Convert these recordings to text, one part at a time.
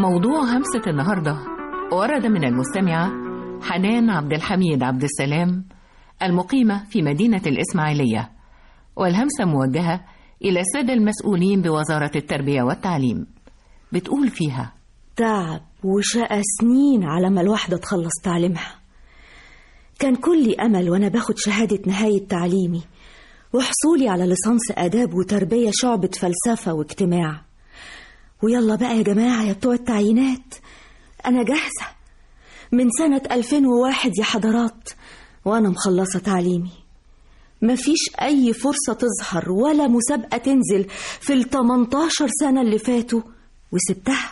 موضوع همسة النهاردة ورد من المستمعة حنان عبد الحميد عبد السلام المقيمة في مدينة الإسماعيلية والهمسة موجهة إلى السادة المسؤولين بوزارة التربية والتعليم بتقول فيها تعب وشقى سنين على ما الواحدة تخلص تعليمها كان كل أمل وأنا باخد شهادة نهاية تعليمي وحصولي على ليسانس آداب وتربية شعبة فلسفة واجتماع ويلا بقى يا جماعة يا بتوع التعيينات أنا جاهزة من سنة 2001 يا حضرات وأنا مخلصة تعليمي مفيش أي فرصة تظهر ولا مسابقة تنزل في ال 18 سنة اللي فاتوا وسبتها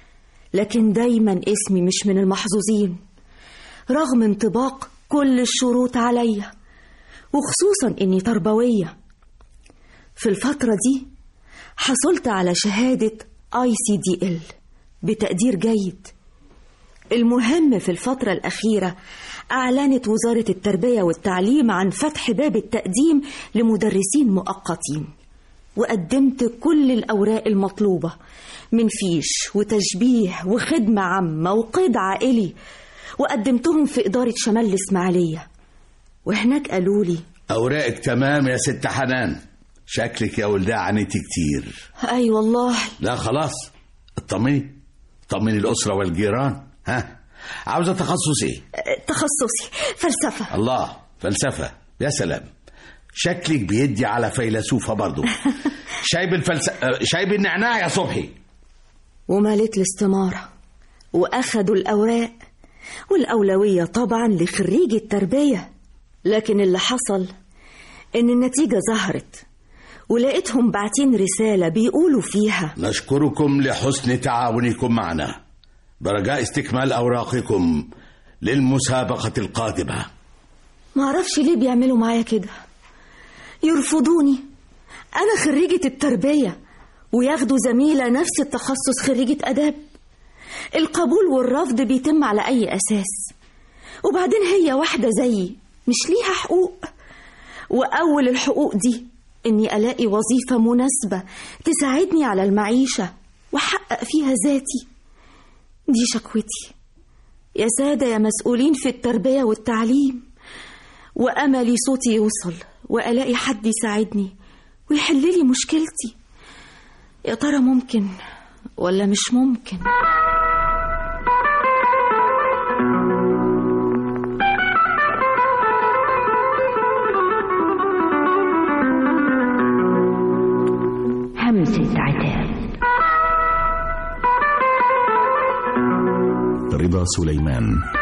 لكن دايما اسمي مش من المحظوظين رغم انطباق كل الشروط عليا وخصوصا اني تربوية في الفترة دي حصلت على شهادة اي سي دي ال بتقدير جيد المهم في الفترة الأخيرة أعلنت وزارة التربية والتعليم عن فتح باب التقديم لمدرسين مؤقتين وقدمت كل الأوراق المطلوبة من فيش وتشبيه وخدمة عامة وقيد عائلي وقدمتهم في إدارة شمال الإسماعيلية وهناك قالوا لي أوراقك تمام يا ست حنان شكلك يا ولدها عانيتي كتير أي والله لا خلاص اطمني اطمني الأسرة والجيران ها عاوزة تخصص ايه تخصصي فلسفة الله فلسفة يا سلام شكلك بيدي على فيلسوفة برضو شايب الفلس... شايب النعناع يا صبحي ومالت الاستمارة وأخدوا الأوراق والأولوية طبعا لخريج التربية لكن اللي حصل إن النتيجة ظهرت ولقيتهم باعتين رسالة بيقولوا فيها نشكركم لحسن تعاونكم معنا برجاء استكمال أوراقكم للمسابقة القادمة معرفش ليه بيعملوا معايا كده يرفضوني أنا خريجة التربية وياخدوا زميلة نفس التخصص خريجة أداب القبول والرفض بيتم على أي أساس وبعدين هي واحدة زيي مش ليها حقوق وأول الحقوق دي إني ألاقي وظيفة مناسبة تساعدني على المعيشة وأحقق فيها ذاتي دي شكوتي يا سادة يا مسؤولين في التربية والتعليم وأملي صوتي يوصل وألاقي حد يساعدني ويحل لي مشكلتي يا ترى ممكن ولا مش ممكن همسة عتاب رضا سليمان